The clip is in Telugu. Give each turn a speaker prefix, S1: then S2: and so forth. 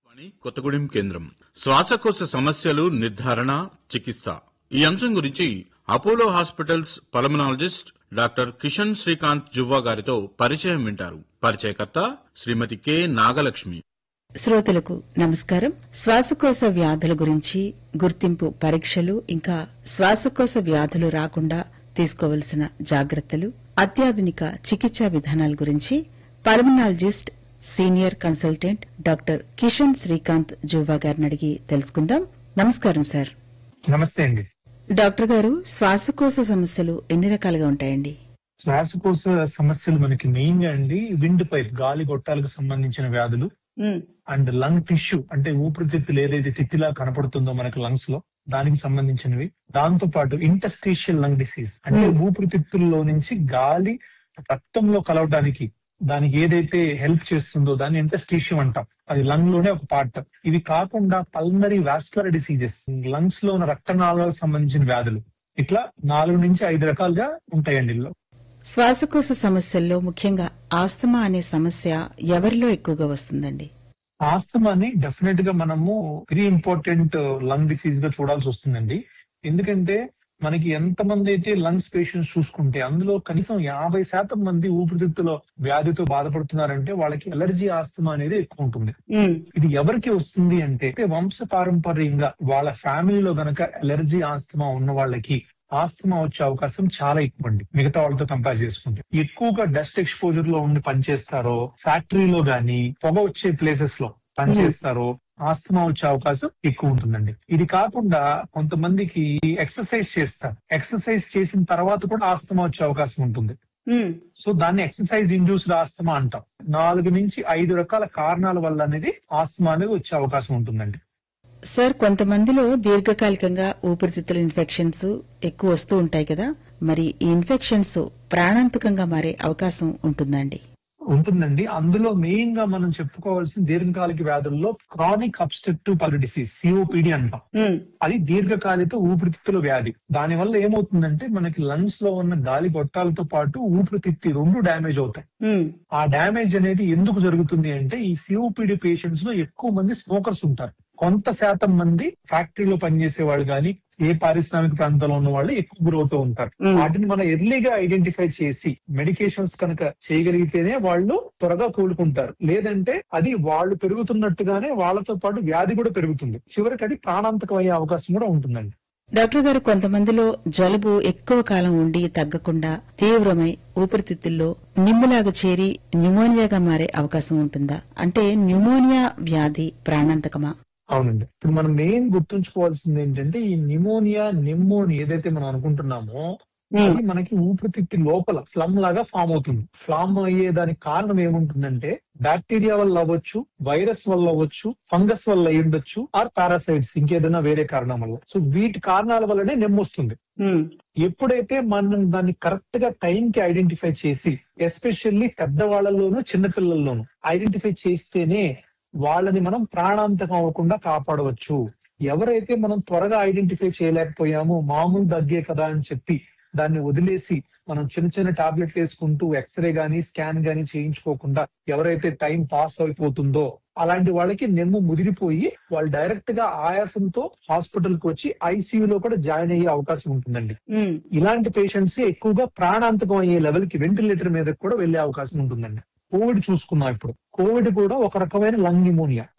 S1: ఆకాశవాణి కొత్తగూడెం కేంద్రం శ్వాసకోశ సమస్యలు నిర్ధారణ చికిత్స ఈ అంశం గురించి Apollo hospitals pulmonologist doctor Kishan Srikanth Juvva గారితో పరిచయం వింటారు పరిచయకర్త శ్రీమతి కె నాగలక్ష్మి
S2: శ్రోతలకు నమస్కారం శ్వాసకోశ వ్యాధుల గురించి గుర్తింపు పరీక్షలు ఇంకా శ్వాసకోశ వ్యాధులు రాకుండా తీసుకోవలసిన జాగ్రత్తలు అత్యాధునిక చికిత్సా విధానాల గురించి pulmonologist senior consultant doctor Kishan Srikanth Juva గారిని అడిగి తెలుసుకుందాం నమస్కారం సార్
S3: నమస్తే అండి
S2: డాక్టర్ గారు శ్వాసకోశ సమస్యలు ఎన్ని రకాలుగా ఉంటాయండి
S3: శ్వాసకోశ సమస్యలు మనకి మెయిన్ గా అండి విండ్ పైప్ గాలి గొట్టాలకు సంబంధించిన వ్యాధులు అండ్ లంగ్ టిష్యూ అంటే ఊపిరితిత్తులు ఏదైతే తిత్తిలా కనపడుతుందో మనకి లంగ్స్ లో దానికి సంబంధించినవి దాంతో పాటు ఇంటస్టీషియల్ లంగ్ డిసీజ్ అంటే ఊపిరితిత్తుల్లో నుంచి గాలి రక్తంలో కలవడానికి దానికి ఏదైతే హెల్ప్ చేస్తుందో దాన్ని ఇంటస్టీషియం అంటాం అది లంగ్ లోనే ఒక పార్ట్ ఇవి కాకుండా పల్మరీ వాస్కులర్ డిసీజెస్ లంగ్స్ లో ఉన్న రక్తనాళాలకు సంబంధించిన వ్యాధులు ఇట్లా నాలుగు నుంచి ఐదు రకాలుగా ఉంటాయండి ఇందులో
S2: శ్వాసకోశ సమస్యల్లో ముఖ్యంగా ఆస్తమా అనే సమస్య ఎవరిలో ఎక్కువగా వస్తుందండి
S3: ఆస్తమాని డెఫినెట్ గా మనము వెరీ ఇంపార్టెంట్ లంగ్ డిసీజ్ గా చూడాల్సి వస్తుందండి ఎందుకంటే మనకి ఎంతమంది అయితే లంగ్స్ పేషెంట్స్ చూసుకుంటే అందులో కనీసం యాభై శాతం మంది ఊపిరితిత్తులో వ్యాధితో బాధపడుతున్నారంటే వాళ్ళకి ఎలర్జీ ఆస్తమా అనేది ఎక్కువ ఉంటుంది ఇది ఎవరికి వస్తుంది అంటే వంశ పారంపర్యంగా వాళ్ళ ఫ్యామిలీలో గనక ఎలర్జీ ఆస్తమా ఉన్న వాళ్ళకి ఆస్తమా వచ్చే అవకాశం చాలా ఎక్కువ అండి మిగతా వాళ్ళతో కంపేర్ చేసుకుంటే ఎక్కువగా డస్ట్ ఎక్స్పోజర్ లో ఉండి పనిచేస్తారో ఫ్యాక్టరీలో గానీ పొగ వచ్చే ప్లేసెస్ లో పనిచేస్తారో ఆస్తమా వచ్చే అవకాశం ఎక్కువ ఉంటుందండి ఇది కాకుండా కొంతమందికి ఎక్సర్సైజ్ చేస్తారు ఎక్సర్సైజ్ చేసిన తర్వాత కూడా ఆస్తమా వచ్చే అవకాశం ఉంటుంది సో దాన్ని ఎక్సర్సైజ్ ఇండ్యూస్డ్ ఆస్తమా అంటాం నాలుగు నుంచి ఐదు రకాల కారణాల వల్ల అనేది ఆస్తమా అనేది వచ్చే అవకాశం ఉంటుందండి
S2: సార్ కొంతమందిలో దీర్ఘకాలికంగా ఊపిరితిత్తుల ఇన్ఫెక్షన్స్ ఎక్కువ వస్తూ ఉంటాయి కదా మరి ఈ ఇన్ఫెక్షన్స్ ప్రాణాంతకంగా మారే అవకాశం ఉంటుందండి
S3: ఉంటుందండి అందులో మెయిన్ గా మనం చెప్పుకోవాల్సిన దీర్ఘకాలిక వ్యాధుల్లో chronic obstructive pulmonary disease COPD అంటాం అది దీర్ఘకాలిక ఊపిరితిత్తుల వ్యాధి దాని వల్ల ఏమవుతుందంటే మనకి లంగ్స్ లో ఉన్న గాలి గొట్టాలతో పాటు ఊపిరితిత్తి రెండు డ్యామేజ్ అవుతాయి ఆ డ్యామేజ్ అనేది ఎందుకు జరుగుతుంది అంటే ఈ సిఓపిడి పేషెంట్స్ లో ఎక్కువ మంది స్మోకర్స్ ఉంటారు కొంత శాతం మంది ఫ్యాక్టరీలో పనిచేసే వాళ్ళు కానీ ఏ పారిశ్రామిక ప్రాంతంలో ఉన్న వాళ్ళు ఎక్కువ గురవుతూ ఉంటారు వాటిని మనం ఎర్లీగా ఐడెంటిఫై చేసి మెడికేషన్స్ కనుక చేయగలిగితేనే వాళ్ళు త్వరగా కోలుకుంటారు లేదంటే అది వాళ్ళు పెరుగుతున్నట్టుగానే వాళ్ళతో పాటు వ్యాధి కూడా పెరుగుతుంది చివరికి అది ప్రాణాంతకం అయ్యే అవకాశం కూడా ఉంటుందండి
S2: డాక్టర్ గారు కొంతమందిలో జలుబు ఎక్కువ కాలం ఉండి తగ్గకుండా తీవ్రమై ఊపిరితిత్తుల్లో నిమ్ములాగా చేరి న్యూమోనియాగా మారే అవకాశం ఉంటుందా అంటే న్యూమోనియా వ్యాధి ప్రాణాంతకమా
S3: అవునండి ఇప్పుడు మనం మెయిన్ గుర్తుంచుకోవాల్సింది ఏంటంటే ఈ నిమోనియా నిమ్మోని ఏదైతే మనం అనుకుంటున్నామో అది మనకి ఊపిరితిత్తి లోపల ఫ్లమ్ లాగా ఫామ్ అవుతుంది ఫ్లామ్ అయ్యే దానికి కారణం ఏముంటుందంటే బ్యాక్టీరియా వల్ల అవ్వచ్చు వైరస్ వల్ల అవ్వచ్చు ఫంగస్ వల్ల అయి ఉండొచ్చు ఆర్ పారాసైట్స్ ఇంకేదైనా వేరే కారణం వల్ల సో వీటి కారణాల వల్లనే నెమ్మొస్తుంది ఎప్పుడైతే మనం దాన్ని కరెక్ట్ గా టైం కి ఐడెంటిఫై చేసి ఎస్పెషల్లీ పెద్దవాళ్లలోనూ చిన్నపిల్లల్లోనూ ఐడెంటిఫై చేస్తేనే వాళ్ళని మనం ప్రాణాంతకం అవ్వకుండా కాపాడవచ్చు ఎవరైతే మనం త్వరగా ఐడెంటిఫై చేయలేకపోయామో మామూలు దగ్గే కదా అని చెప్పి దాన్ని వదిలేసి మనం చిన్న చిన్న టాబ్లెట్లు వేసుకుంటూ ఎక్స్రే గానీ స్కాన్ గానీ చేయించుకోకుండా ఎవరైతే టైం పాస్ అయిపోతుందో అలాంటి వాళ్ళకి నెమ్ము ముదిరిపోయి వాళ్ళు డైరెక్ట్ గా ఆయాసంతో హాస్పిటల్ కి వచ్చి ఐసీయూలో కూడా జాయిన్ అయ్యే అవకాశం ఉంటుందండి ఇలాంటి పేషెంట్స్ ఎక్కువగా ప్రాణాంతకం అయ్యే లెవెల్ కి వెంటిలేటర్ మీద కూడా వెళ్లే అవకాశం ఉంటుందండి కోవిడ్ చూసుకున్నాం ఇప్పుడు కోవిడ్ కూడా ఒక రకమైన లంగ్ న్యూమోనియా